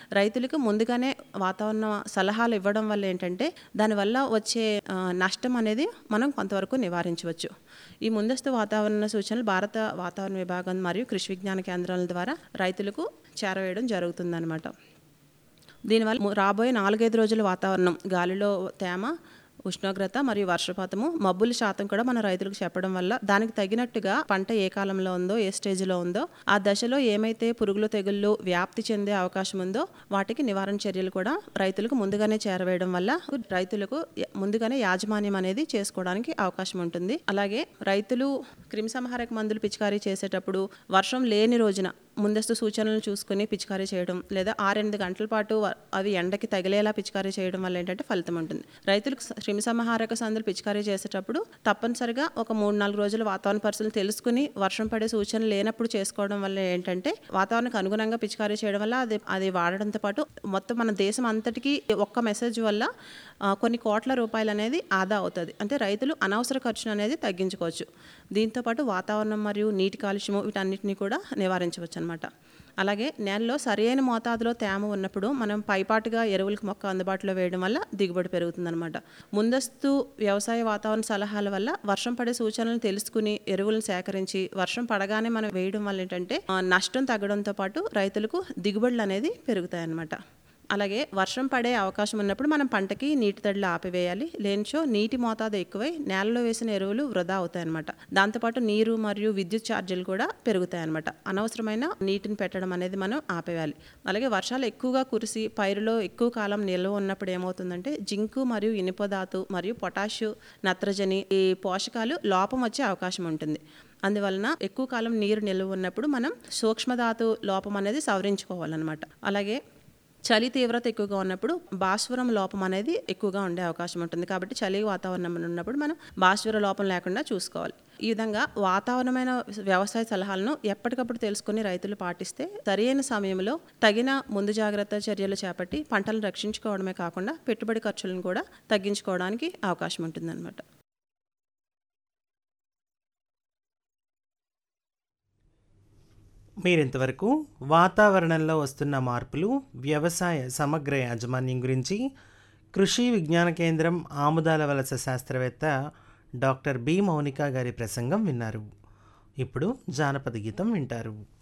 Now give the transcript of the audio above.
రైతులకు ముందుగానే వాతావరణ సలహాలు ఇవ్వడం వల్ల ఏంటంటే దానివల్ల వచ్చే ఆ, నష్టం అనేది మనం కొంతవరకు నివారించవచ్చు ఈ ముందస్తు వాతావరణ సూచనలు భారత వాతావరణ విభాగం మరియు కృషి విజ్ఞాన కేంద్రాల ద్వారా రైతులకు చేరవేయడం జరుగుతుందన్నమాట దీనివల్ల ము- రాబోయే నాలుగైదు రోజుల వాతావరణం గాలిలో తేమ ఉష్ణోగ్రత మరియు వర్షపాతము మబ్బుల శాతం కూడా మన రైతులకు చెప్పడం వల్ల దానికి తగినట్టుగా పంట ఏ కాలంలో ఉందో ఏ స్టేజ్లో ఉందో ఆ దశలో ఏమైతే పురుగులు తెగుళ్ళు వ్యాప్తి చెందే అవకాశం ఉందో వాటికి నివారణ చర్యలు కూడా రైతులకు ముందుగానే చేరవేయడం వల్ల రైతులకు య- ముందుగానే యాజమాన్యం అనేది చేసుకోవడానికి అవకాశం ఉంటుంది అలాగే రైతులు క్రిమిసంహారక మందులు పిచికారీ చేసేటప్పుడు వర్షం లేని రోజున ముందస్తు సూచనలు చూసుకుని పిచికారీ చేయడం లేదా ఆరెనిమిది గంటల పాటు వ- అవి ఎండకి తగిలేలా పిచికారీ చేయడం వల్ల ఏంటంటే ఫలితం ఉంటుంది రైతులకు స- క్రిమిసంహారక సందులు పిచికారీ చేసేటప్పుడు తప్పనిసరిగా ఒక మూడు నాలుగు రోజుల వాతావరణ పరిస్థితులు తెలుసుకుని వర్షం పడే సూచనలు లేనప్పుడు చేసుకోవడం వల్ల ఏంటంటే వాతావరణానికి అనుగుణంగా పిచికారీ చేయడం వల్ల అది అది వాడడంతో పాటు మొత్తం మన దేశం అంతటికీ ఒక్క మెసేజ్ వల్ల ఆ, కొన్ని కోట్ల రూపాయలు అనేది ఆదా అవుతుంది అంటే రైతులు అనవసర ఖర్చును అనేది తగ్గించుకోవచ్చు దీంతోపాటు వాతావరణం మరియు నీటి కాలుష్యము వీటన్నిటిని కూడా నివారించవచ్చు అనమాట అలాగే నేలలో సరైన మోతాదులో తేమ ఉన్నప్పుడు మనం పైపాటుగా ఎరువులకు మొక్క అందుబాటులో వేయడం వల్ల దిగుబడి పెరుగుతుందన్నమాట ముందస్తు వ్యవసాయ వాతావరణ సలహాల వల్ల వర్షం పడే సూచనలను తెలుసుకుని ఎరువులను సేకరించి వర్షం పడగానే మనం వేయడం వల్ల ఏంటంటే ఆ, నష్టం తగ్గడంతో పాటు రైతులకు దిగుబడులు అనేది పెరుగుతాయి అన్నమాట అలాగే వర్షం పడే అవకాశం ఉన్నప్పుడు మనం పంటకి నీటి తడిలో ఆపివేయాలి లేనిచో నీటి మోతాదు ఎక్కువై నేలలో వేసిన ఎరువులు వృధా అవుతాయన్నమాట దాంతోపాటు నీరు మరియు విద్యుత్ ఛార్జీలు కూడా పెరుగుతాయన్నమాట అనవసరమైన నీటిని పెట్టడం అనేది మనం ఆపేయాలి అలాగే వర్షాలు ఎక్కువగా కురిసి పైరులో ఎక్కువ కాలం నిల్వ ఉన్నప్పుడు ఏమవుతుందంటే జింకు మరియు ఇనుపధాతు మరియు పొటాషు నత్రజని ఈ పోషకాలు లోపం వచ్చే అవకాశం ఉంటుంది అందువలన ఎక్కువ కాలం నీరు నిల్వ ఉన్నప్పుడు మనం సూక్ష్మధాతు లోపం అనేది సవరించుకోవాలన్నమాట అలాగే చలి తీవ్రత ఎక్కువగా ఉన్నప్పుడు భాస్వరం లోపం అనేది ఎక్కువగా ఉండే అవకాశం ఉంటుంది కాబట్టి చలి వాతావరణం ఉన్నప్పుడు మనం భాస్వర లోపం లేకుండా చూసుకోవాలి ఈ విధంగా వాతావరణమైన వ్యవసాయ సలహాలను ఎప్పటికప్పుడు తెలుసుకుని రైతులు పాటిస్తే సరైన సమయంలో తగిన ముందు జాగ్రత్త చర్యలు చేపట్టి పంటలను రక్షించుకోవడమే కాకుండా పెట్టుబడి ఖర్చులను కూడా తగ్గించుకోవడానికి అవకాశం ఉంటుందన్నమాట మీరింతవరకు వాతావరణంలో వస్తున్న మార్పులు వ్యవసాయ సమగ్ర యాజమాన్యం గురించి కృషి విజ్ఞాన కేంద్రం ఆముదాల వలస శాస్త్రవేత్త డాక్టర్ బి మౌనిక గారి ప్రసంగం విన్నారు ఇప్పుడు జానపద గీతం వింటారు